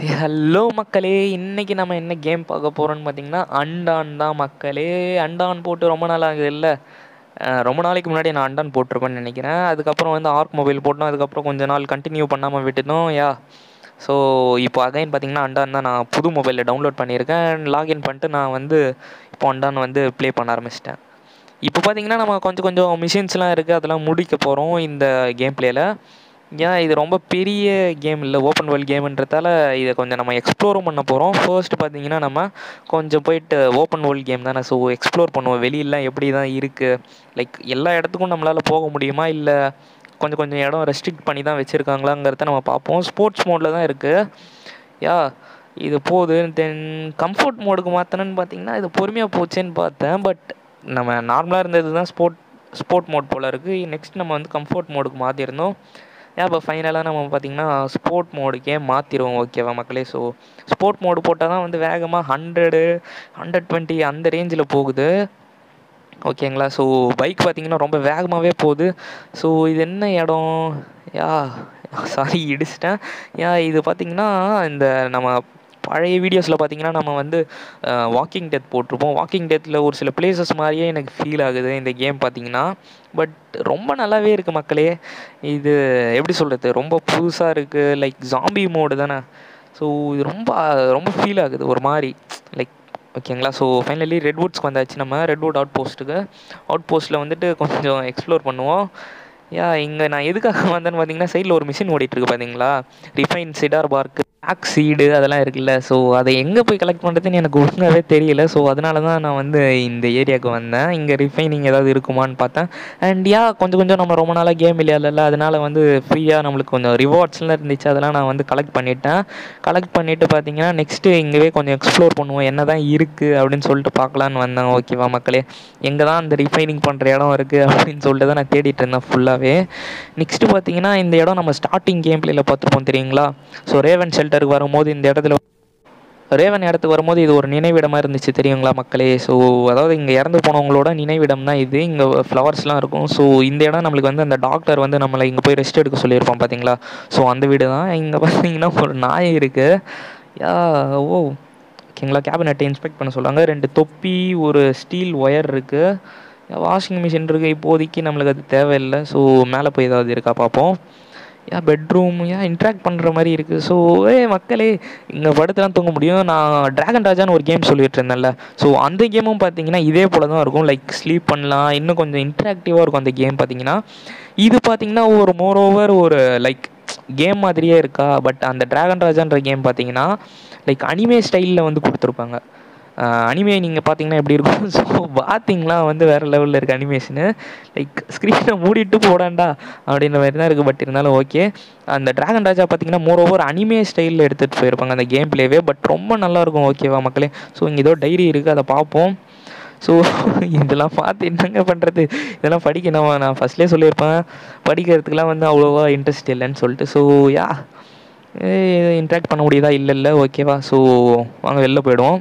hello மக்களே இன்னைக்கு நம்ம என்ன கேம் பார்க்க போகிறோம்னு பார்த்தீங்கன்னா அண்டான் தான் மக்களே அண்டான் போட்டு ரொம்ப நாள் ஆகுது இல்லை ரொம்ப நாளைக்கு முன்னாடி நான் அண்டான் போட்டிருப்பேன்னு நினைக்கிறேன் அதுக்கப்புறம் வந்து ஆர்க் மொபைல் போட்டோம் அதுக்கப்புறம் கொஞ்ச நாள் கண்டினியூ பண்ணாமல் விட்டுட்டோம் யா ஸோ இப்போ அகைன் பார்த்தீங்கன்னா அண்டான் தான் நான் புது மொபைலில் டவுன்லோட் பண்ணியிருக்கேன் லாகின் பண்ணிட்டு நான் வந்து இப்போ அண்டான் வந்து ப்ளே பண்ண ஆரம்பிச்சிட்டேன் இப்போ பார்த்தீங்கன்னா நம்ம கொஞ்சம் கொஞ்சம் மிஷின்ஸ்லாம் இருக்குது அதெல்லாம் முடிக்க போகிறோம் இந்த கேம் பிளேயில் ஏன் இது ரொம்ப பெரிய கேம் இல்லை ஓப்பன் வேர்ல்ட் கேம்ன்றதால இதை கொஞ்சம் நம்ம எக்ஸ்ப்ளோரும் பண்ண போகிறோம் ஃபர்ஸ்ட் பார்த்தீங்கன்னா நம்ம கொஞ்சம் போயிட்டு ஓப்பன் வேர்ல்ட் கேம் தானே ஸோ எக்ஸ்ப்ளோர் பண்ணுவோம் வெளியெல்லாம் எப்படி தான் இருக்குது லைக் எல்லா இடத்துக்கும் நம்மளால் போக முடியுமா இல்லை கொஞ்சம் கொஞ்சம் இடம் ரெஸ்ட்ரிக்ட் பண்ணி தான் வச்சுருக்காங்களாங்கிறத நம்ம பார்ப்போம் ஸ்போர்ட்ஸ் மோடில் தான் இருக்குது யா இது போகுது தென் கம்ஃபர்ட் மோடுக்கு மாற்றணுன்னு பார்த்தீங்கன்னா இது பொறுமையாக போச்சேன்னு பார்த்தேன் பட் நம்ம நார்மலாக இருந்தது தான் ஸ்போர்ட் ஸ்போர்ட் மோட் போல் இருக்குது நெக்ஸ்ட் நம்ம வந்து கம்ஃபர்ட் மோடுக்கு மாற்றிருந்தோம் ஏன் இப்போ ஃபைனலாக நம்ம பார்த்திங்கன்னா ஸ்போர்ட் மோடுக்கே மாற்றிடுவோம் ஓகேவா மக்களே ஸோ ஸ்போர்ட் மோடு போட்டால் தான் வந்து வேகமாக ஹண்ட்ரடு ஹண்ட்ரட் டுவெண்ட்டி அந்த ரேஞ்சில் போகுது ஓகேங்களா ஸோ பைக் பார்த்திங்கன்னா ரொம்ப வேகமாகவே போகுது ஸோ இது என்ன இடம் யா சாரி இடிச்சிட்டேன் யா இது பார்த்திங்கன்னா இந்த நம்ம பழைய வீடியோஸில் பார்த்தீங்கன்னா நம்ம வந்து வாக்கிங் டெத் போட்டிருப்போம் வாக்கிங் டெத்தில் ஒரு சில பிளேசஸ் மாதிரியே எனக்கு ஃபீல் ஆகுது இந்த கேம் பார்த்தீங்கன்னா பட் ரொம்ப நல்லாவே இருக்குது மக்களே இது எப்படி சொல்கிறது ரொம்ப புதுசாக இருக்குது லைக் ஜாம்பி மோடு தானே ஸோ இது ரொம்ப ரொம்ப ஃபீல் ஆகுது ஒரு மாதிரி லைக் ஓகேங்களா ஸோ ஃபைனலி ரெட்வுட்ஸ்க்கு வந்தாச்சு நம்ம ரெட்வுட் அவுட் போஸ்ட்டுக்கு அவுட் போஸ்ட்டில் வந்துட்டு கொஞ்சம் எக்ஸ்ப்ளோர் பண்ணுவோம் யா இங்கே நான் எதுக்காக வந்தேன்னு பார்த்தீங்கன்னா சைடில் ஒரு மிஷின் ஓடிட்டுருக்கு பார்த்தீங்களா ரிஃபைன் சிடார் பார்க்கு பிளாக் சீடு அதெல்லாம் இருக்குல்ல ஸோ அதை எங்கே போய் கலெக்ட் பண்ணுறதுன்னு எனக்கு ஒழுங்காகவே தெரியல ஸோ அதனால தான் நான் வந்து இந்த ஏரியாவுக்கு வந்தேன் இங்கே ரிஃபைனிங் ஏதாவது இருக்குமான்னு பார்த்தேன் அண்ட் யா கொஞ்சம் கொஞ்சம் நம்ம ரொம்ப நாளாக கேம் இல்லையில அதனால் வந்து ஃப்ரீயாக நம்மளுக்கு கொஞ்சம் ரிவார்ட்ஸ்லாம் இருந்துச்சு அதெல்லாம் நான் வந்து கலெக்ட் பண்ணிட்டேன் கலெக்ட் பண்ணிவிட்டு பார்த்தீங்கன்னா நெக்ஸ்ட்டு இங்கேவே கொஞ்சம் எக்ஸ்ப்ளோர் பண்ணுவோம் என்ன தான் இருக்குது அப்படின்னு சொல்லிட்டு பார்க்கலான்னு வந்தேன் ஓகேவா மக்களே எங்கே தான் அந்த ரிஃபைனிங் பண்ணுற இடம் இருக்குது அப்படின்னு சொல்லிட்டு தான் நான் தேடிட்டு இருந்தேன் ஃபுல்லாகவே நெக்ஸ்ட்டு பார்த்தீங்கன்னா இந்த இடம் நம்ம ஸ்டார்டிங் கேம் பிளேயில் பார்த்துருப்போம் தெரியுங்களா ஸோ ரேவன் ஷெல்டருக்கு வரும்போது இந்த இடத்துல ரேவன் இடத்துக்கு வரும்போது இது ஒரு நினைவிடமாக இருந்துச்சு தெரியுங்களா மக்களே ஸோ அதாவது இங்கே இறந்து போனவங்களோட நினைவிடம் தான் இது இங்கே ஃப்ளவர்ஸ்லாம் இருக்கும் ஸோ இந்த இடம் நம்மளுக்கு வந்து அந்த டாக்டர் வந்து நம்மளை இங்கே போய் ரெஸ்ட் எடுக்க சொல்லியிருப்பான் பார்த்தீங்களா ஸோ அந்த வீடு தான் இங்கே பார்த்தீங்கன்னா ஒரு நாய் இருக்குது யா ஓ ஓகேங்களா கேபினெட்டை இன்ஸ்பெக்ட் பண்ண சொல்கிறாங்க ரெண்டு தொப்பி ஒரு ஸ்டீல் ஒயர் இருக்குது வாஷிங் மிஷின் இருக்குது இப்போதைக்கு நம்மளுக்கு அது தேவையில்லை ஸோ மேலே போய் ஏதாவது இருக்கா பார்ப்போம் ஏன் பெட்ரூம் ஏன் இன்ட்ராக்ட் பண்ணுற மாதிரி இருக்குது ஸோ ஏ மக்களே இங்கே படுத்துலாம் தூங்க முடியும் நான் ட்ராகன் ராஜான்னு ஒரு கேம் சொல்லிட்டு இருந்தேன்ல ஸோ அந்த கேமும் பார்த்தீங்கன்னா இதே போல தான் இருக்கும் லைக் ஸ்லீப் பண்ணலாம் இன்னும் கொஞ்சம் இன்ட்ராக்டிவாக இருக்கும் அந்த கேம் பார்த்தீங்கன்னா இது பார்த்தீங்கன்னா ஒரு மோர் ஓவர் ஒரு லைக் கேம் மாதிரியே இருக்கா பட் அந்த ட்ராகன் ராஜான்ற கேம் பார்த்தீங்கன்னா லைக் அனிமே ஸ்டைலில் வந்து கொடுத்துருப்பாங்க அனிமே நீங்கள் பார்த்தீங்கன்னா எப்படி இருக்கும் ஸோ பார்த்தீங்களா வந்து வேறு லெவலில் இருக்குது அனிமேஷனு லைக் ஸ்க்ரீனை மூடிட்டு போடாண்டா அப்படின்ற மாதிரி தான் இருக்குது பட் இருந்தாலும் ஓகே அந்த ட்ராகன் ராஜா பார்த்தீங்கன்னா மோர் ஓவர் அனிமே ஸ்டைலில் எடுத்துகிட்டு போயிருப்பாங்க அந்த கேம் பிளேவே பட் ரொம்ப நல்லாயிருக்கும் ஓகேவா மக்களே ஸோ இங்கே ஏதோ டைரி இருக்குது அதை பார்ப்போம் ஸோ இதெல்லாம் பார்த்து என்னங்க பண்ணுறது இதெல்லாம் படிக்க நம்ம நான் ஃபஸ்ட்லேயே சொல்லியிருப்பேன் படிக்கிறதுக்கெலாம் வந்து அவ்வளோவா இன்ட்ரெஸ்ட் இல்லைன்னு சொல்லிட்டு ஸோ யா இன்ட்ராக்ட் பண்ண முடியுதா இல்லை இல்லை ஓகேவா ஸோ வாங்க வெளில போயிடுவோம்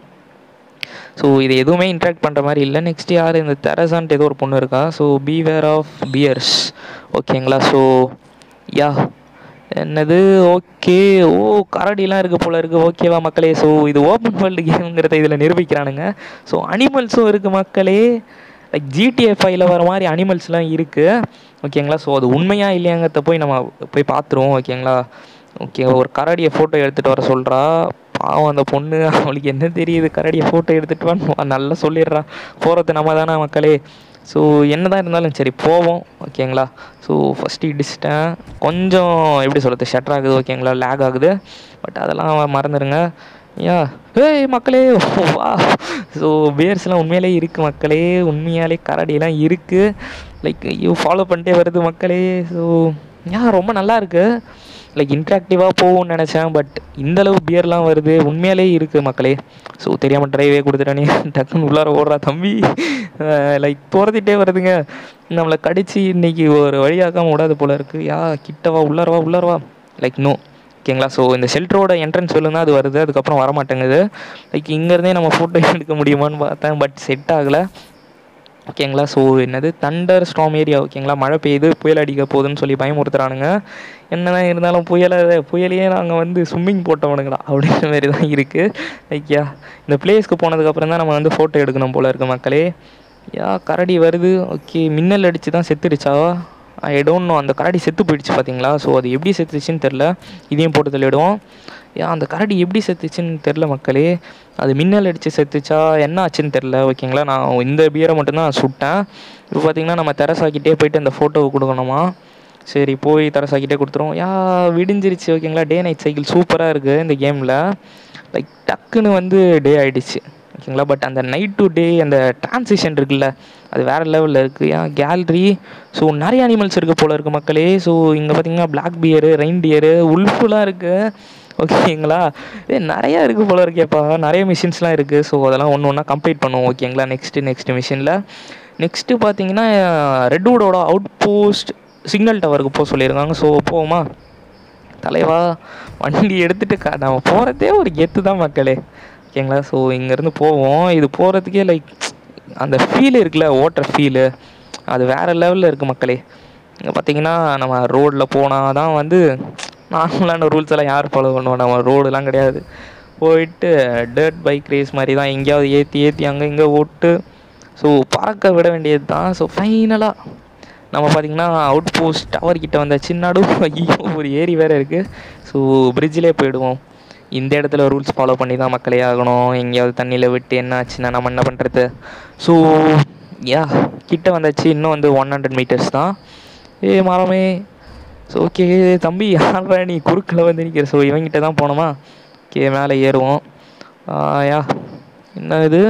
ஸோ இது எதுவுமே இன்ட்ராக்ட் பண்ணுற மாதிரி இல்லை நெக்ஸ்ட் யார் இந்த தெரசான்ட்டு ஏதோ ஒரு பொண்ணு இருக்கா ஸோ பீவேர் ஆஃப் பியர்ஸ் ஓகேங்களா ஸோ யா என்னது ஓகே ஓ கரடிலாம் இருக்குது போல் இருக்குது ஓகேவா மக்களே ஸோ இது ஓப்பன் வேர்ல்டு கேமுங்கிறத இதில் நிரூபிக்கிறானுங்க ஸோ அனிமல்ஸும் இருக்குது மக்களே லைக் ஜிடிஎஃப் ஃபைவ்ல வர மாதிரி அனிமல்ஸ்லாம் இருக்குது ஓகேங்களா ஸோ அது உண்மையாக இல்லையாங்கிறத போய் நம்ம போய் பார்த்துருவோம் ஓகேங்களா ஓகே ஒரு கரடியை ஃபோட்டோ எடுத்துகிட்டு வர சொல்கிறா பாவம் அந்த பொண்ணு அவளுக்கு என்ன தெரியுது கரடியை ஃபோட்டோ எடுத்துகிட்டு வான்னு நல்லா சொல்லிடுறா போகிறது நம்ம தானே மக்களே ஸோ என்ன தான் இருந்தாலும் சரி போவோம் ஓகேங்களா ஸோ ஃபஸ்ட்டு இடிச்சிட்டேன் கொஞ்சம் எப்படி சொல்கிறது ஷட்டர் ஆகுது ஓகேங்களா லேக் ஆகுது பட் அதெல்லாம் மறந்துடுங்க யா ஏய் மக்களே வா ஸோ பியர்ஸ்லாம் உண்மையிலே இருக்குது மக்களே உண்மையாலே கரடியெல்லாம் இருக்குது லைக் ஐயோ ஃபாலோ பண்ணிட்டே வருது மக்களே ஸோ யா ரொம்ப நல்லா இருக்குது லைக் இன்ட்ராக்டிவாக போகும்னு நினச்சேன் பட் இந்தளவு பியர்லாம் வருது உண்மையாலே இருக்குது மக்களே ஸோ தெரியாமல் ட்ரைவே கொடுத்துட்டானே டக்குன்னு உள்ளார ஓடுறா தம்பி லைக் துரத்திட்டே வருதுங்க நம்மளை கடிச்சு இன்றைக்கி ஒரு வழியாக்காமல் விடாது போல் இருக்குது யா கிட்டவா உள்ளாரவா உள்ளாரவா லைக் நோ ஓகேங்களா ஸோ இந்த ஷெல்டரோட என்ட்ரன்ஸ் வெளில தான் அது வருது அதுக்கப்புறம் வர மாட்டேங்குது லைக் இங்கேருந்தே நம்ம ஃபோட்டோ எடுக்க முடியுமான்னு பார்த்தேன் பட் செட் ஆகலை ஓகேங்களா ஸோ என்னது தண்டர் ஸ்டாம் ஏரியா ஓகேங்களா மழை பெய்யுது புயல் அடிக்க போகுதுன்னு சொல்லி பயமுறுத்துறானுங்க என்னதான் இருந்தாலும் புயலை புயலையே நாங்கள் வந்து ஸ்விம்மிங் போட்டவனுங்களா அப்படின்ற மாதிரி தான் இருக்குது ஐயா இந்த பிளேஸ்க்கு போனதுக்கப்புறம் தான் நம்ம வந்து ஃபோட்டோ எடுக்கணும் போல இருக்கு மக்களே யா கரடி வருது ஓகே மின்னல் அடித்து தான் செத்துடுச்சா ஐ டோன்ட் நோ அந்த கரடி செத்து போயிடுச்சு பார்த்தீங்களா ஸோ அது எப்படி செத்துச்சுன்னு தெரில இதையும் போட்டு தள்ளிடுவோம் ஏன் அந்த கரடி எப்படி செத்துச்சுன்னு தெரில மக்களே அது மின்னல் அடித்து செத்துச்சா என்ன ஆச்சுன்னு தெரில ஓகேங்களா நான் இந்த பியரை மட்டும்தான் நான் சுட்டேன் இப்போ பார்த்தீங்கன்னா நம்ம தெரசாக்கிட்டே போயிட்டு அந்த ஃபோட்டோவை கொடுக்கணுமா சரி போய் தெரசாக்கிட்டே கொடுத்துருவோம் யா விடிஞ்சிருச்சு ஓகேங்களா டே நைட் சைக்கிள் சூப்பராக இருக்குது இந்த கேமில் லைக் டக்குன்னு வந்து டே ஆகிடுச்சு ஓகேங்களா பட் அந்த நைட் டு டே அந்த டிரான்சிஷன் இருக்குல்ல அது வேறு லெவலில் இருக்குது ஏன் கேலரி ஸோ நிறைய அனிமல்ஸ் இருக்குது போல இருக்குது மக்களே ஸோ இங்கே பார்த்தீங்கன்னா பிளாக் பியரு ரெயின் டியரு உல்ஃபுலாம் இருக்குது ஓகேங்களா ஏ நிறையா இருக்குது போல இருக்கேப்பா நிறைய மிஷின்ஸ்லாம் இருக்குது ஸோ அதெல்லாம் ஒன்று ஒன்றா கம்ப்ளீட் பண்ணுவோம் ஓகேங்களா நெக்ஸ்ட்டு நெக்ஸ்ட் மிஷினில் நெக்ஸ்ட்டு பார்த்தீங்கன்னா ரெட்வுடோட அவுட் போஸ்ட் சிக்னல் டவருக்கு போக சொல்லியிருக்காங்க ஸோ போவோமா தலைவா வண்டி எடுத்துகிட்டு க நம்ம போகிறதே ஒரு கெத்து தான் மக்களே ஓகேங்களா ஸோ இங்கேருந்து போவோம் இது போகிறதுக்கே லைக் அந்த ஃபீல் இருக்குல்ல ஓட்டுற ஃபீலு அது வேறு லெவலில் இருக்குது மக்களே இங்கே பார்த்தீங்கன்னா நம்ம ரோட்டில் போனால் தான் வந்து நார்மலான ரூல்ஸ் எல்லாம் யார் ஃபாலோ பண்ணுவோம் நம்ம ரோடுலாம் கிடையாது போயிட்டு டர்ட் பைக் ரேஸ் மாதிரி தான் எங்கேயாவது ஏற்றி ஏற்றி அங்கே இங்கே ஓட்டு ஸோ பறக்க விட வேண்டியது தான் ஸோ ஃபைனலாக நம்ம பார்த்திங்கன்னா அவுட் போஸ்ட் டவர் கிட்ட வந்தாச்சு நடு ஐயோ ஒரு ஏரி வேறு இருக்குது ஸோ பிரிட்ஜிலே போயிடுவோம் இந்த இடத்துல ரூல்ஸ் ஃபாலோ பண்ணி தான் மக்களே ஆகணும் எங்கேயாவது தண்ணியில் விட்டு என்ன ஆச்சுன்னா நம்ம என்ன பண்ணுறது ஸோ யா கிட்ட வந்தாச்சு இன்னும் வந்து ஒன் ஹண்ட்ரட் மீட்டர்ஸ் தான் ஏ மரமே ஸோ ஓகே தம்பி யாரா நீ குறுக்கில் வந்து நிற்கிற ஸோ இவங்கிட்ட தான் போனோமா ஓகே மேலே ஏறுவோம் யா என்ன இது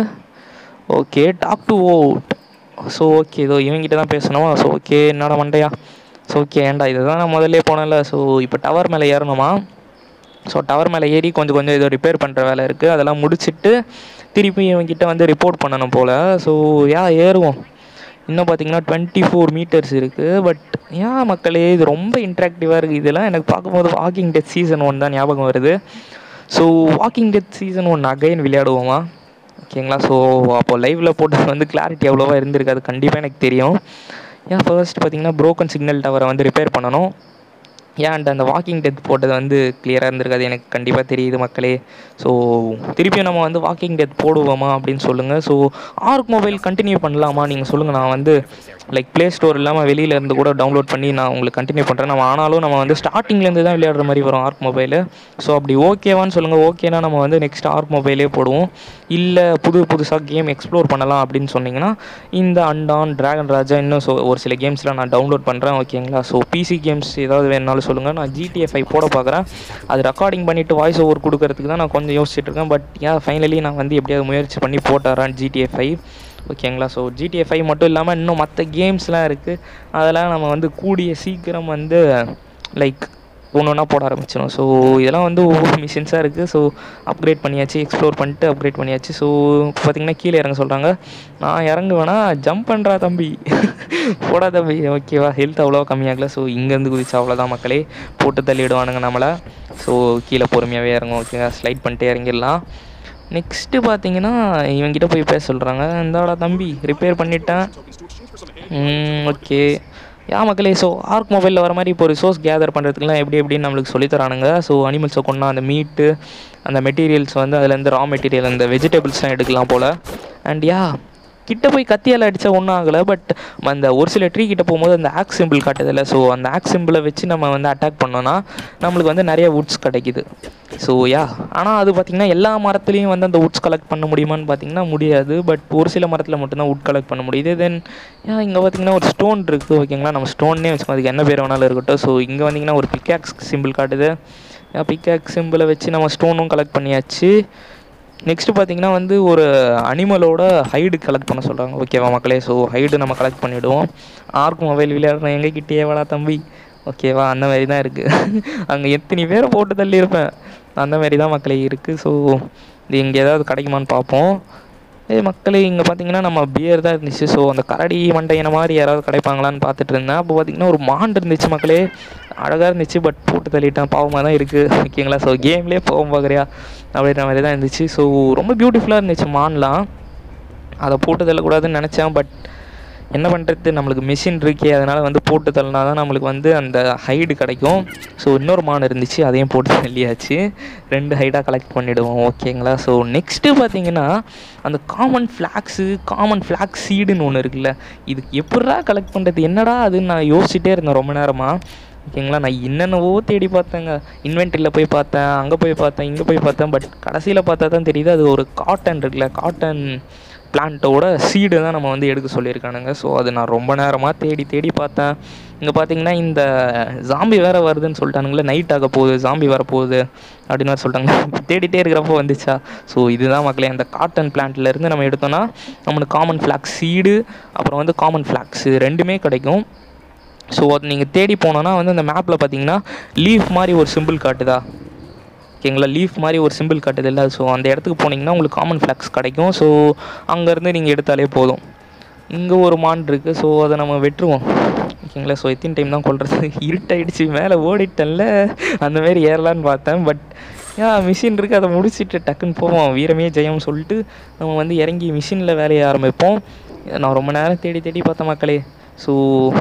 ஓகே டாக் டு ஓட் ஸோ ஓகே இதோ இவங்கிட்ட தான் பேசணுமா ஸோ ஓகே என்னடா மண்டையா ஸோ ஓகே ஏன்டா இதை தான் நான் முதல்ல போனேன்ல ஸோ இப்போ டவர் மேலே ஏறணுமா ஸோ டவர் மேலே ஏறி கொஞ்சம் கொஞ்சம் ஏதோ ரிப்பேர் பண்ணுற வேலை இருக்குது அதெல்லாம் முடிச்சுட்டு திருப்பி இவங்கிட்ட வந்து ரிப்போர்ட் பண்ணணும் போல் ஸோ யா ஏறுவோம் இன்னும் பார்த்தீங்கன்னா டுவெண்ட்டி ஃபோர் மீட்டர்ஸ் இருக்குது பட் ஏன் மக்களே இது ரொம்ப இன்ட்ராக்டிவாக இருக்குது இதெல்லாம் எனக்கு பார்க்கும்போது வாக்கிங் டெத் சீசன் ஒன் தான் ஞாபகம் வருது so Walking Dead season one again விளையாடுவோமா ஓகேங்களா ஸோ அப்போ லைவில் போட்டது வந்து கிளாரிட்டி எவ்வளோவா இருந்திருக்காது கண்டிப்பாக எனக்கு தெரியும் ஏன் ஃபர்ஸ்ட் பார்த்தீங்கன்னா ப்ரோக்கன் சிக்னல் டவரை வந்து ரிப்பேர் பண்ணணும் ஏன் அண்ட் அந்த வாக்கிங் டெத் போட்டது வந்து கிளியராக இருந்திருக்காது எனக்கு கண்டிப்பாக தெரியுது மக்களே ஸோ திருப்பியும் நம்ம வந்து வாக்கிங் டெத் போடுவோமா அப்படின்னு சொல்லுங்கள் ஸோ ஆர்க் மொபைல் கண்டினியூ பண்ணலாமா நீங்கள் சொல்லுங்கள் நான் வந்து லைக் ப்ளே ஸ்டோர் இல்லாமல் வெளியில இருந்து கூட டவுன்லோட் பண்ணி நான் உங்களுக்கு கண்டினியூ பண்ணுறேன் நம்ம ஆனாலும் நம்ம வந்து ஸ்டார்டிங்லேருந்து தான் விளையாடுற மாதிரி வரும் ஆர்க் மொபைலு ஸோ அப்படி ஓகேவான்னு சொல்லுங்கள் ஓகேனா நம்ம வந்து நெக்ஸ்ட் ஆர்க் மொபைலே போடுவோம் இல்லை புது புதுசாக கேம் எக்ஸ்ப்ளோர் பண்ணலாம் அப்படின்னு சொன்னீங்கன்னா இந்த அண்டான் டிராகன் ராஜா இன்னும் ஸோ ஒரு சில கேம்ஸ்லாம் நான் டவுன்லோட் பண்ணுறேன் ஓகேங்களா ஸோ பிசி கேம்ஸ் ஏதாவது வேணுனாலும் சொல்லுங்கள் நான் ஜிடிஏ ஃபைவ் போட பார்க்குறேன் அது ரெக்கார்டிங் பண்ணிவிட்டு வாய்ஸ் ஓவர் கொடுக்கறதுக்கு தான் நான் கொஞ்சம் யோசிச்சுட்டு இருக்கேன் பட் ஏன் ஃபைனலி நான் வந்து எப்படியாவது முயற்சி பண்ணி போட்டுறேன் ஜிடிஏ ஃபைவ் ஓகேங்களா ஸோ ஜிடிஏ ஃபைவ் மட்டும் இல்லாமல் இன்னும் மற்ற கேம்ஸ்லாம் இருக்குது அதெல்லாம் நம்ம வந்து கூடிய சீக்கிரம் வந்து லைக் ஒன்று ஒன்றா போட ஆரம்பிச்சிடும் ஸோ இதெல்லாம் வந்து ஒவ்வொரு மிஷின்ஸாக இருக்குது ஸோ அப்கிரேட் பண்ணியாச்சு எக்ஸ்ப்ளோர் பண்ணிட்டு அப்கிரேட் பண்ணியாச்சு ஸோ பார்த்தீங்கன்னா கீழே இறங்க சொல்கிறாங்க நான் இறங்க வேணா ஜம்ப் பண்ணுறா தம்பி போடா தம்பி ஓகேவா ஹெல்த் அவ்வளோவா கம்மியாகல ஸோ இங்கேருந்து குதிச்சா அவ்வளோதான் மக்களே போட்டு தள்ளிவிடுவானுங்க நம்மளை ஸோ கீழே பொறுமையாகவே இறங்கும் ஓகேவா ஸ்லைட் பண்ணிட்டு இறங்கிடலாம் நெக்ஸ்ட்டு பார்த்தீங்கன்னா இவங்கிட்ட போய் பேச சொல்கிறாங்க இந்தாடா தம்பி ரிப்பேர் பண்ணிட்டேன் ஓகே யா மக்களே ஸோ ஆர்க் மொபைலில் வர மாதிரி இப்போ ரிசோர்ஸ் கேதர் பண்ணுறதுக்குலாம் எப்படி எப்படின்னு நம்மளுக்கு சொல்லித் தரானுங்க ஸோ அனிமல்ஸை கொண்டா அந்த மீட்டு அந்த மெட்டீரியல்ஸ் வந்து அதுலேருந்து ரா மெட்டீரியல் அந்த வெஜிடபிள்ஸ்லாம் எடுக்கலாம் போல் அண்ட் யா கிட்ட போய் கத்தியால் அடித்தா ஒன்றும் ஆகலை பட் அந்த ஒரு சில ட்ரீ கிட்ட போகும்போது அந்த ஆக்ஸ் சிம்பிள் காட்டுதில்ல ஸோ அந்த ஆக்ஸ் சிம்பிளை வச்சு நம்ம வந்து அட்டாக் பண்ணோன்னா நம்மளுக்கு வந்து நிறைய வுட்ஸ் கிடைக்குது ஸோ யா ஆனால் அது பார்த்திங்கன்னா எல்லா மரத்துலேயும் வந்து அந்த வுட்ஸ் கலெக்ட் பண்ண முடியுமான்னு பார்த்தீங்கன்னா முடியாது பட் ஒரு சில மரத்தில் மட்டும்தான் வுட் கலெக்ட் பண்ண முடியுது தென் யா இங்கே பார்த்தீங்கன்னா ஒரு ஸ்டோன் இருக்குது ஓகேங்களா நம்ம ஸ்டோன்னே வச்சுக்கோ அதுக்கு என்ன பேர் வேணாலும் இருக்கட்டும் ஸோ இங்கே வந்தீங்கன்னா ஒரு பிக்காக்ஸ் சிம்பிள் காட்டுது பிக்காக்ஸ் சிம்பிளை வச்சு நம்ம ஸ்டோனும் கலெக்ட் பண்ணியாச்சு நெக்ஸ்ட்டு பார்த்தீங்கன்னா வந்து ஒரு அனிமலோட ஹைடு கலெக்ட் பண்ண சொல்கிறாங்க ஓகேவா மக்களே ஸோ ஹைடு நம்ம கலெக்ட் பண்ணிவிடுவோம் ஆர்க் மொபைல் விளையாடுறேன் எங்கள் கிட்டேயே வாடா தம்பி ஓகேவா அந்த மாதிரி தான் இருக்குது அங்கே எத்தனை பேரை போட்டு தள்ளியிருப்பேன் அந்த மாதிரி தான் மக்களே இருக்குது ஸோ இது இங்கே ஏதாவது கிடைக்குமான்னு பார்ப்போம் ஏ மக்களே இங்கே பார்த்தீங்கன்னா நம்ம பியர் தான் இருந்துச்சு ஸோ அந்த கரடி மண்டையன மாதிரி யாராவது கிடைப்பாங்களான்னு பார்த்துட்டு இருந்தேன் அப்போ பார்த்தீங்கன்னா ஒரு மாண்டு இருந்துச்சு மக்களே அழகாக இருந்துச்சு பட் போட்டு தள்ளிட்டேன் பாவமாக தான் இருக்குது ஓகேங்களா ஸோ கேம்லேயே போகும் பார்க்குறியா அப்படின்ற மாதிரி தான் இருந்துச்சு ஸோ ரொம்ப பியூட்டிஃபுல்லாக இருந்துச்சு மான்லாம் அதை போட்டு தள்ளக்கூடாதுன்னு நினச்சேன் பட் என்ன பண்ணுறது நம்மளுக்கு மிஷின் இருக்கே அதனால் வந்து போட்டு தள்ளினா தான் நம்மளுக்கு வந்து அந்த ஹைடு கிடைக்கும் ஸோ இன்னொரு மான் இருந்துச்சு அதையும் போட்டு தள்ளியாச்சு ரெண்டு ஹைடாக கலெக்ட் பண்ணிவிடுவோம் ஓகேங்களா ஸோ நெக்ஸ்ட்டு பார்த்தீங்கன்னா அந்த காமன் ஃப்ளாக்ஸு காமன் ஃப்ளாக் சீடுன்னு ஒன்று இருக்குல்ல இதுக்கு எப்படா கலெக்ட் பண்ணுறது என்னடா அதுன்னு நான் யோசிச்சுட்டே இருந்தேன் ரொம்ப நேரமாக ஓகேங்களா நான் என்னென்னவோ தேடி பார்த்தேங்க இன்வென்ட்ரியில் போய் பார்த்தேன் அங்கே போய் பார்த்தேன் இங்கே போய் பார்த்தேன் பட் கடைசியில் பார்த்தா தான் தெரியுது அது ஒரு காட்டன் இருக்குல்ல காட்டன் பிளான்ட்டோட சீடு தான் நம்ம வந்து எடுக்க சொல்லியிருக்கானுங்க ஸோ அது நான் ரொம்ப நேரமாக தேடி தேடி பார்த்தேன் இங்கே பார்த்தீங்கன்னா இந்த ஜாம்பி வேறு வருதுன்னு சொல்லிட்டானுங்களே நைட் ஆக போகுது ஜாம்பி வர போகுது அப்படின்னு வேறு சொல்லிட்டாங்க தேடிட்டே இருக்கிறப்போ வந்துச்சா ஸோ இதுதான் மக்களே அந்த காட்டன் பிளான்ட்லேருந்து நம்ம எடுத்தோம்னா நம்மளுக்கு காமன் ஃப்ளாக்ஸ் சீடு அப்புறம் வந்து காமன் ஃப்ளாக்ஸ் ரெண்டுமே கிடைக்கும் ஸோ அது நீங்கள் தேடி போனோன்னா வந்து அந்த மேப்பில் பார்த்தீங்கன்னா லீஃப் மாதிரி ஒரு சிம்பிள் காட்டுதா ஓகேங்களா லீஃப் மாதிரி ஒரு சிம்பிள் காட்டுது இல்லை ஸோ அந்த இடத்துக்கு போனீங்கன்னா உங்களுக்கு காமன் ஃப்ளாக்ஸ் கிடைக்கும் ஸோ அங்கேருந்து நீங்கள் எடுத்தாலே போதும் இங்கே ஒரு மான் இருக்குது ஸோ அதை நம்ம வெட்டுருவோம் ஓகேங்களா ஸோ எத்தனை டைம் தான் கொள்றது இருட்டாயிடுச்சு மேலே ஓடிட்டேன்ல அந்த மாதிரி ஏறலான்னு பார்த்தேன் பட் ஏன் மிஷின் இருக்குது அதை முடிச்சுட்டு டக்குன்னு போவோம் வீரமே ஜெயம்னு சொல்லிட்டு நம்ம வந்து இறங்கி மிஷினில் வேலையை ஆரம்பிப்போம் நான் ரொம்ப நேரம் தேடி தேடி பார்த்தேன் மக்களே ஸோ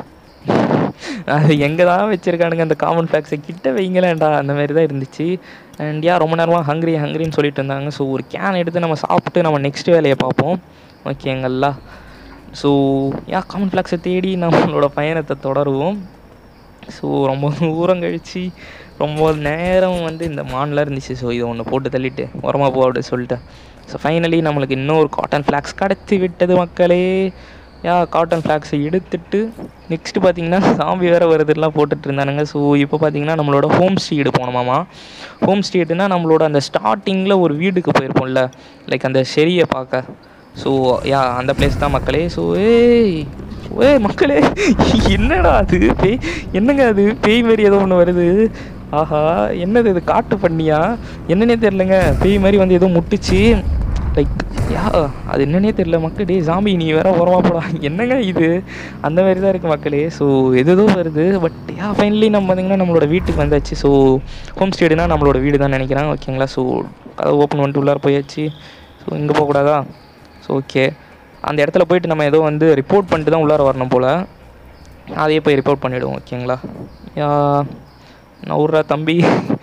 அது எங்கே தான் வச்சுருக்கானுங்க அந்த காமன் ஃபேக்ஸை கிட்ட வைங்களேன்டா அந்த மாதிரி தான் இருந்துச்சு அண்ட் யா ரொம்ப நேரமாக ஹங்க்ரி ஹங்க்ரின்னு சொல்லிட்டு இருந்தாங்க ஸோ ஒரு கேன் எடுத்து நம்ம சாப்பிட்டு நம்ம நெக்ஸ்ட் வேலையை பார்ப்போம் ஓகேங்களா ஸோ யா காமன் ஃப்ளாக்ஸை தேடி நம்மளோட பயணத்தை தொடருவோம் ஸோ ரொம்ப தூரம் கழித்து ரொம்ப நேரம் வந்து இந்த மான்லாம் இருந்துச்சு ஸோ இதை ஒன்று போட்டு தள்ளிட்டு உரமாக போ அப்படின்னு சொல்லிட்டு ஸோ ஃபைனலி நம்மளுக்கு இன்னொரு காட்டன் ஃப்ளாக்ஸ் கடத்தி விட்டது மக்களே யா காட்டன் ஃப்ளாக்ஸை எடுத்துட்டு நெக்ஸ்ட்டு பார்த்தீங்கன்னா சாம்பி வேறு வருதுலாம் போட்டுட்டு இருந்தானுங்க ஸோ இப்போ பார்த்தீங்கன்னா நம்மளோட ஹோம் ஸ்ட்ரீடு போனோமாமா ஹோம் ஸ்ட்ரீட்டுனா நம்மளோட அந்த ஸ்டார்டிங்கில் ஒரு வீடுக்கு போயிருப்போம்ல லைக் அந்த செரியை பார்க்க ஸோ யா அந்த பிளேஸ் தான் மக்களே ஸோ ஏய் ஏய் மக்களே என்னடா அது பேய் என்னங்க அது பேய் மாதிரி ஏதோ ஒன்று வருது ஆஹா என்னது இது காட்டு பண்ணியா என்னன்னே தெரிலங்க பேய் மாதிரி வந்து ஏதோ முட்டுச்சு லைக் யா அது என்னன்னே தெரில மக்கள் டே ஜாம்பி நீ வேற உரமா போடா என்னங்க இது அந்த மாதிரி தான் இருக்குது மக்களே ஸோ எதோ வருது பட் யா ஃபைனலி நம்ம பார்த்தீங்கன்னா நம்மளோட வீட்டுக்கு வந்தாச்சு ஸோ ஹோம் ஸ்டேடுனா நம்மளோட வீடு தான் நினைக்கிறேன் ஓகேங்களா ஸோ அதை ஓப்பன் பண்ணிட்டு உள்ளார போயாச்சு ஸோ இங்கே போகக்கூடாதா ஸோ ஓகே அந்த இடத்துல போயிட்டு நம்ம ஏதோ வந்து ரிப்போர்ட் பண்ணிட்டு தான் உள்ளார வரணும் போல் அதையே போய் ரிப்போர்ட் பண்ணிவிடுவோம் ஓகேங்களா யா நான் விட்றா தம்பி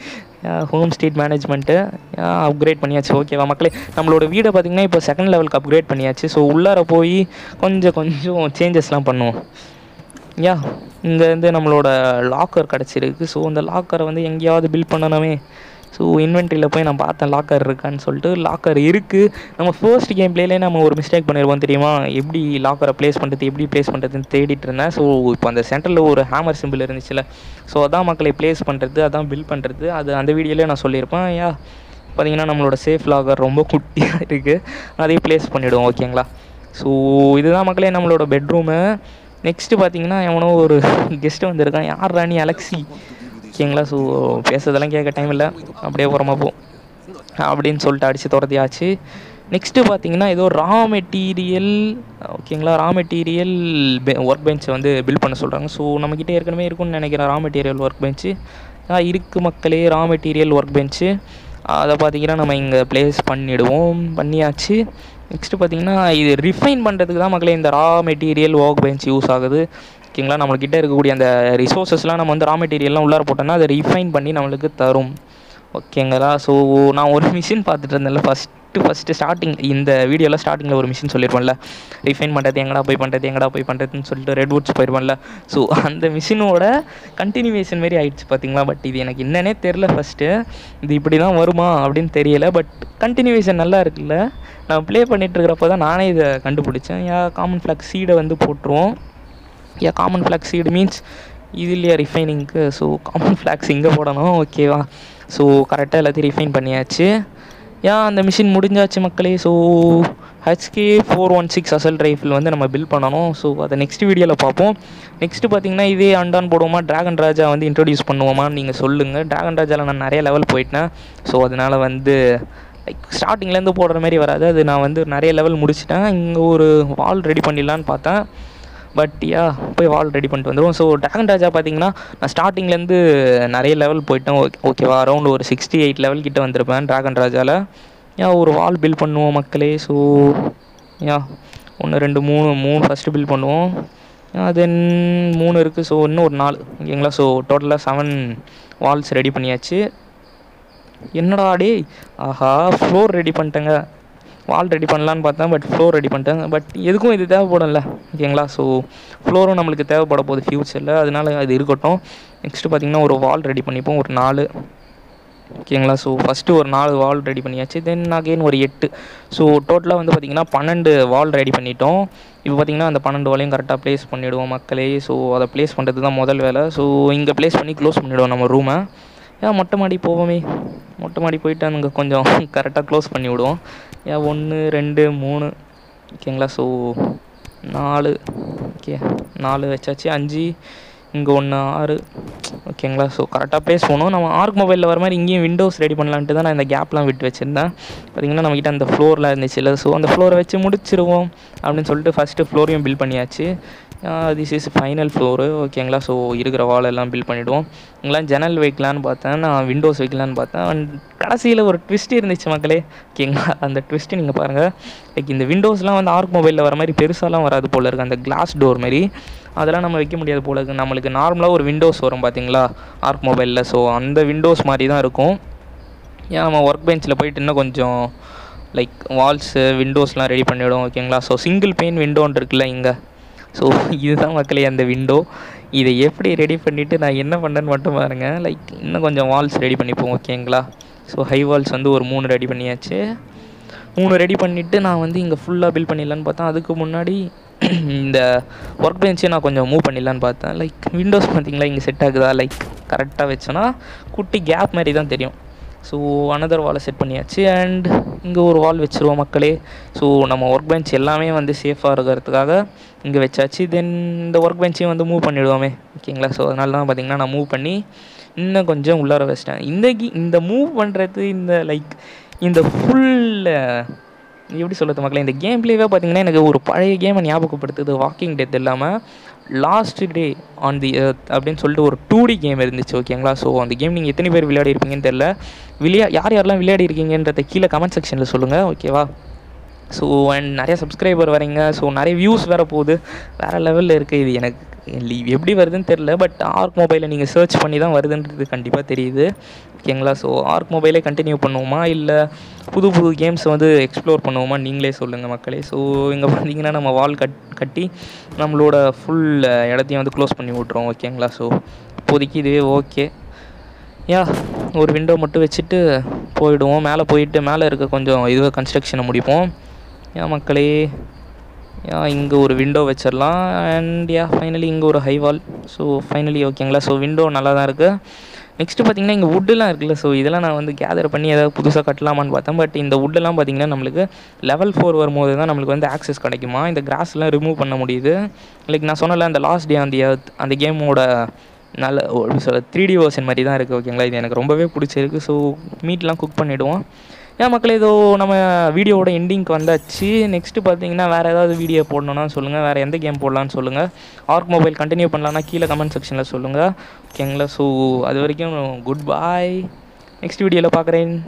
ஹோம் ஸ்ட்ரீட் மேனேஜ்மெண்ட்டு அப்கிரேட் பண்ணியாச்சு ஓகேவா மக்களே நம்மளோட வீடை பார்த்திங்கன்னா இப்போ செகண்ட் லெவலுக்கு அப்கிரேட் பண்ணியாச்சு ஸோ உள்ளார போய் கொஞ்சம் கொஞ்சம் சேஞ்சஸ்லாம் பண்ணுவோம் யா இங்கேருந்து நம்மளோட லாக்கர் கிடச்சிருக்கு ஸோ அந்த லாக்கரை வந்து எங்கேயாவது பில்ட் பண்ணணுமே ஸோ இன்வென்ட்ரியில் போய் நான் பார்த்தேன் லாக்கர் இருக்கான்னு சொல்லிட்டு லாக்கர் இருக்குது நம்ம ஃபர்ஸ்ட் கேம் பிளேலே நம்ம ஒரு மிஸ்டேக் பண்ணிடுவோம் தெரியுமா எப்படி லாக்கரை ப்ளேஸ் பண்ணுறது எப்படி ப்ளேஸ் பண்ணுறதுன்னு தேடிட்டு இருந்தேன் ஸோ இப்போ அந்த சென்டரில் ஒரு ஹேமர் சிம்பிள் இருந்துச்சுல ஸோ அதான் மக்களை ப்ளேஸ் பண்ணுறது அதான் பில்ட் பண்ணுறது அது அந்த வீடியோலேயே நான் சொல்லியிருப்பேன் யா பார்த்தீங்கன்னா நம்மளோட சேஃப் லாக்கர் ரொம்ப குட்டியாக இருக்குது அதையும் ப்ளேஸ் பண்ணிவிடுவோம் ஓகேங்களா ஸோ இதுதான் மக்களே நம்மளோட பெட்ரூமு நெக்ஸ்ட்டு பார்த்தீங்கன்னா எவனோ ஒரு கெஸ்ட்டு வந்திருக்கான் யார் ராணி அலெக்சி ஓகேங்களா ஸோ பேசுறதெல்லாம் கேட்க டைம் இல்லை அப்படியே புறமா போ அப்படின்னு சொல்லிட்டு அடித்து துரத்தியாச்சு நெக்ஸ்ட்டு பார்த்தீங்கன்னா ஏதோ ரா மெட்டீரியல் ஓகேங்களா ரா மெட்டீரியல் ஒர்க் பெஞ்சை வந்து பில்ட் பண்ண சொல்கிறாங்க ஸோ நம்மக்கிட்ட ஏற்கனவே இருக்கும்னு நினைக்கிறேன் ரா மெட்டீரியல் ஒர்க் பெஞ்சு இருக்குது மக்களே ரா மெட்டீரியல் ஒர்க் பெஞ்சு அதை பார்த்தீங்கன்னா நம்ம இங்கே ப்ளேஸ் பண்ணிவிடுவோம் பண்ணியாச்சு நெக்ஸ்ட்டு பார்த்தீங்கன்னா இது ரிஃபைன் பண்ணுறதுக்கு தான் மக்களே இந்த raw material work bench use ஆகுது ஓகேங்களா நம்மள்கிட்ட இருக்கக்கூடிய அந்த ரிசோர்ஸஸ்லாம் நம்ம வந்து ரா மெட்டீரியல்லாம் உள்ளார போட்டோம்னா அதை ரிஃபைன் பண்ணி நம்மளுக்கு தரும் ஓகேங்களா ஸோ நான் ஒரு மிஷின் பார்த்துட்டு இருந்தேன்ல ஃபஸ்ட்டு ஃபஸ்ட்டு ஸ்டார்டிங் இந்த வீடியோவில் ஸ்டார்டிங்கில் ஒரு மிஷின் சொல்லியிருப்பேன்ல ரிஃபைன் பண்ணுறது எங்கடா போய் பண்ணுறது எங்கடா போய் பண்ணுறதுன்னு சொல்லிட்டு ரெட் வுட்ஸ் போயிருப்பேன்ல ஸோ அந்த மிஷினோட கண்டினியூவேஷன் மாரி ஆயிடுச்சு பார்த்தீங்களா பட் இது எனக்கு என்னன்னே தெரில ஃபஸ்ட்டு இது இப்படி தான் வருமா அப்படின்னு தெரியல பட் கண்டினியூவேஷன் நல்லா இருக்குல்ல நான் ப்ளே பண்ணிட்டு இருக்கிறப்ப தான் நானே இதை கண்டுபிடிச்சேன் யா காமன் ஃப்ளாக் சீடை வந்து போட்டுருவோம் yeah common flax seed means இது இல்லையா ரிஃபைனிங்க்கு ஸோ காமன் ஃப்ளாக்ஸ் இங்கே போடணும் ஓகேவா ஸோ கரெக்டாக எல்லாத்தையும் ரிஃபைன் பண்ணியாச்சு யா அந்த மிஷின் முடிஞ்சாச்சு மக்களே so HK four one six assault rifle வந்து நம்ம பில் பண்ணணும் ஸோ அதை நெக்ஸ்ட் வீடியோவில் பார்ப்போம் நெக்ஸ்ட்டு பார்த்தீங்கன்னா இதே அண்டான் போடுவோமா ட்ராகன் ராஜா வந்து இன்ட்ரடியூஸ் பண்ணுவோமான்னு நீங்கள் சொல்லுங்கள் ட்ராகன் ராஜாவில் நான் நிறைய லெவல் போயிட்டேன் ஸோ அதனால் வந்து லைக் ஸ்டார்டிங்லேருந்து போடுற மாதிரி வராது அது நான் வந்து நிறைய லெவல் முடிச்சிட்டேன் இங்கே ஒரு வால் ரெடி பண்ணிடலான்னு பார்த்தேன் பட் யா போய் வால் ரெடி பண்ணிட்டு வந்துடுவோம் ஸோ ட்ராகன் ராஜா பார்த்தீங்கன்னா நான் ஸ்டார்டிங்லேருந்து நிறைய லெவல் போயிட்டேன் ஓகே ஓகேவா அரௌண்ட் ஒரு சிக்ஸ்டி எயிட் லெவல் கிட்ட வந்திருப்பேன் ட்ராகன் ராஜாவில் யா ஒரு வால் பில்ட் பண்ணுவோம் மக்களே ஸோ யா ஒன்று ரெண்டு மூணு மூணு ஃபஸ்ட்டு பில் பண்ணுவோம் தென் மூணு இருக்குது ஸோ இன்னும் ஒரு நாலு ஓகேங்களா ஸோ டோட்டலாக செவன் வால்ஸ் ரெடி பண்ணியாச்சு என்னடா டேய் ஆஹா ஃப்ளோர் ரெடி பண்ணிட்டேங்க வால் ரெடி பண்ணலான்னு பார்த்தேன் பட் ஃப்ளோர் ரெடி பண்ணிட்டேன் பட் எதுக்கும் இது தேவைப்படும்ல ஓகேங்களா ஸோ ஃப்ளோரும் நம்மளுக்கு தேவைப்பட போகுது ஃப்யூச்சரில் அதனால அது இருக்கட்டும் நெக்ஸ்ட்டு பார்த்திங்கன்னா ஒரு வால் ரெடி பண்ணிப்போம் ஒரு நாலு ஓகேங்களா ஸோ ஃபஸ்ட்டு ஒரு நாலு வால் ரெடி பண்ணியாச்சு தென் அகெயின் ஒரு எட்டு ஸோ டோட்டலாக வந்து பார்த்திங்கன்னா பன்னெண்டு வால் ரெடி பண்ணிட்டோம் இப்போ பார்த்திங்கன்னா அந்த பன்னெண்டு வாலையும் கரெக்டாக ப்ளேஸ் பண்ணிவிடுவோம் மக்களே ஸோ அதை ப்ளேஸ் பண்ணுறது தான் முதல் வேலை ஸோ இங்கே ப்ளேஸ் பண்ணி க்ளோஸ் பண்ணிவிடுவோம் நம்ம ரூமை ஏன் மொட்டை மாடி போவோமே மொட்டை மாடி போயிட்டு அங்கே கொஞ்சம் கரெக்டாக க்ளோஸ் பண்ணி விடுவோம் ஏன் ஒன்று ரெண்டு மூணு ஓகேங்களா ஸோ நாலு ஓகே நாலு வச்சாச்சு அஞ்சு இங்கே ஒன்று ஆறு ஓகேங்களா ஸோ கரெக்டாக ப்ளேஸ் போகணும் நம்ம ஆர்க் மொபைலில் வர மாதிரி இங்கேயும் விண்டோஸ் ரெடி பண்ணலான்ட்டு தான் நான் இந்த கேப்லாம் விட்டு வச்சுருந்தேன் பார்த்திங்கன்னா நம்மக்கிட்ட அந்த ஃப்ளோரில் இருந்துச்சுல்ல ஸோ அந்த ஃப்ளோரை வச்சு முடிச்சிருவோம் அப்படின்னு சொல்லிட்டு ஃபஸ்ட்டு ஃப்ளோரையும் பில் பண்ணியாச்சு திஸ் இஸ் ஃபைனல் ஃப்ளோரு ஓகேங்களா ஸோ இருக்கிற வால் எல்லாம் பில் பண்ணிவிடுவோம் இங்கெல்லாம் ஜன்னல் வைக்கலான்னு பார்த்தேன் நான் விண்டோஸ் வைக்கலான்னு பார்த்தேன் அண்ட் கடைசியில் ஒரு ட்விஸ்ட் இருந்துச்சு மக்களே ஓகேங்களா அந்த ட்விஸ்ட்டு நீங்கள் பாருங்கள் லைக் இந்த விண்டோஸ்லாம் வந்து ஆர்க் மொபைலில் வர மாதிரி பெருசாலாம் வராது போல் இருக்குது அந்த கிளாஸ் டோர் மாதிரி அதெல்லாம் நம்ம வைக்க முடியாது போல இருக்குது நம்மளுக்கு நார்மலாக ஒரு விண்டோஸ் வரும் பார்த்தீங்களா ஆர்க் மொபைலில் ஸோ அந்த விண்டோஸ் மாதிரி தான் இருக்கும் ஏன் நம்ம ஒர்க் பெஞ்சில் போயிட்டு இன்னும் கொஞ்சம் லைக் வால்ஸு விண்டோஸ்லாம் ரெடி பண்ணிவிடும் ஓகேங்களா ஸோ சிங்கிள் பெயின் விண்டோன்னு இருக்குல்ல இங்கே ஸோ இதுதான் மக்களே அந்த விண்டோ இதை எப்படி ரெடி பண்ணிவிட்டு நான் என்ன பண்ணேன்னு மட்டும் பாருங்கள் லைக் இன்னும் கொஞ்சம் வால்ஸ் ரெடி பண்ணிப்போம் ஓகேங்களா ஸோ ஹை வால்ஸ் வந்து ஒரு மூணு ரெடி பண்ணியாச்சு மூணு ரெடி பண்ணிவிட்டு நான் வந்து இங்கே ஃபுல்லாக பில் பண்ணிடலான்னு பார்த்தேன் அதுக்கு முன்னாடி இந்த ஒர்க் பெஞ்சை நான் கொஞ்சம் மூவ் பண்ணிடலான்னு பார்த்தேன் லைக் விண்டோஸ் பார்த்தீங்களா இங்கே செட் ஆகுதா லைக் கரெக்டாக வச்சோன்னா குட்டி கேப் மாதிரி தான் தெரியும் ஸோ அனதர் வாலை செட் பண்ணியாச்சு அண்ட் இங்கே ஒரு வால் வச்சுருவோம் மக்களே ஸோ நம்ம ஒர்க் பெஞ்ச் எல்லாமே வந்து சேஃபாக இருக்கிறதுக்காக இங்கே வச்சாச்சு தென் இந்த ஒர்க் பெஞ்சையும் வந்து மூவ் பண்ணிவிடுவோமே ஓகேங்களா ஸோ அதனால தான் பார்த்தீங்கன்னா நான் மூவ் பண்ணி இன்னும் கொஞ்சம் உள்ளார வச்சிட்டேன் இந்த கி- இந்த மூவ் பண்ணுறது இந்த லைக் இந்த ஃபுல் எப்படி சொல்கிறது மக்களே இந்த கேம் பிளேவே பார்த்தீங்கன்னா எனக்கு ஒரு பழைய கேமை ஞாபகப்படுத்துது வாக்கிங் டெத் இல்லாமல் last day on the earth அப்படின்னு சொல்லிட்டு ஒரு டூ டி கேம் இருந்துச்சு ஓகேங்களா ஸோ அந்த கேம் நீங்கள் எத்தனை பேர் விளையாடி இருப்பீங்கன்னு தெரில விளையா யார் யாரெல்லாம் விளையாடி இருக்கீங்கன்றத கீழே கமெண்ட் செக்ஷனில் சொல்லுங்கள் ஓகேவா ஸோ அண்ட் நிறைய சப்ஸ்கிரைபர் வரீங்க ஸோ நிறைய வியூஸ் வேறு போகுது வேறு லெவலில் இருக்குது இது எனக்கு லி- எப்படி வருதுன்னு தெரில பட் ஆர்க் மொபைலில் நீங்கள் சர்ச் பண்ணி தான் வருதுன்றது கண்டிப்பாக தெரியுது ஓகேங்களா ஸோ ஆர்க் மொபைலே கண்டினியூ பண்ணுவோமா இல்லை புது புது கேம்ஸ் வந்து எக்ஸ்ப்ளோர் பண்ணுவோமா நீங்களே சொல்லுங்கள் மக்களே ஸோ இங்கே பார்த்தீங்கன்னா நம்ம வால் கட் கட்டி நம்மளோட ஃபுல் இடத்தையும் வந்து க்ளோஸ் பண்ணி விட்ருவோம் ஓகேங்களா ஸோ இப்போதைக்கு இதுவே ஓகே யா ஒரு விண்டோ மட்டும் வச்சுட்டு போயிடுவோம் மேலே போயிட்டு மேலே இருக்க கொஞ்சம் இதுவை கன்ஸ்ட்ரக்ஷனை முடிப்போம் ஏன் மக்களே யா இங்கே ஒரு விண்டோ வச்சிடலாம் அண்ட் யா ஃபைனலி இங்கே ஒரு ஹை வால் ஸோ ஃபைனலி ஓகேங்களா ஸோ விண்டோ நல்லா தான் இருக்குது நெக்ஸ்ட்டு பார்த்தீங்கன்னா இங்கே வுட்டெலாம் இருக்குல்ல ஸோ இதெல்லாம் நான் வந்து கேதர் பண்ணி ஏதாவது புதுசாக கட்டலாமான்னு பார்த்தேன் பட் இந்த வுட்டெல்லாம் பார்த்தீங்கன்னா நம்மளுக்கு லெவல் ஃபோர் வரும்போது தான் நம்மளுக்கு வந்து ஆக்சஸ் கிடைக்குமா இந்த கிராஸ்லாம் ரிமூவ் பண்ண முடியுது லைக் நான் சொன்னல அந்த லாஸ்ட் டே அந்த அந்த கேமோட நல்ல எப்படி சொல்ல த்ரீ டி வேர்ஷன் மாதிரி தான் இருக்குது ஓகேங்களா இது எனக்கு ரொம்பவே பிடிச்சிருக்கு ஸோ மீட்லாம் குக் பண்ணிவிடுவோம் ஏன் மக்களே ஏதோ நம்ம வீடியோவோட எண்டிங்க்கு வந்தாச்சு நெக்ஸ்ட்டு பார்த்தீங்கன்னா வேறு ஏதாவது வீடியோ போடணும்னா சொல்லுங்கள் வேறு எந்த கேம் போடலான்னு சொல்லுங்கள் ஆர்க் மொபைல் கண்டினியூ பண்ணலான்னா கீழே கமெண்ட் செக்ஷனில் சொல்லுங்கள் ஓகேங்களா ஸோ அது வரைக்கும் குட் பாய் நெக்ஸ்ட் வீடியோவில் பார்க்குறேன்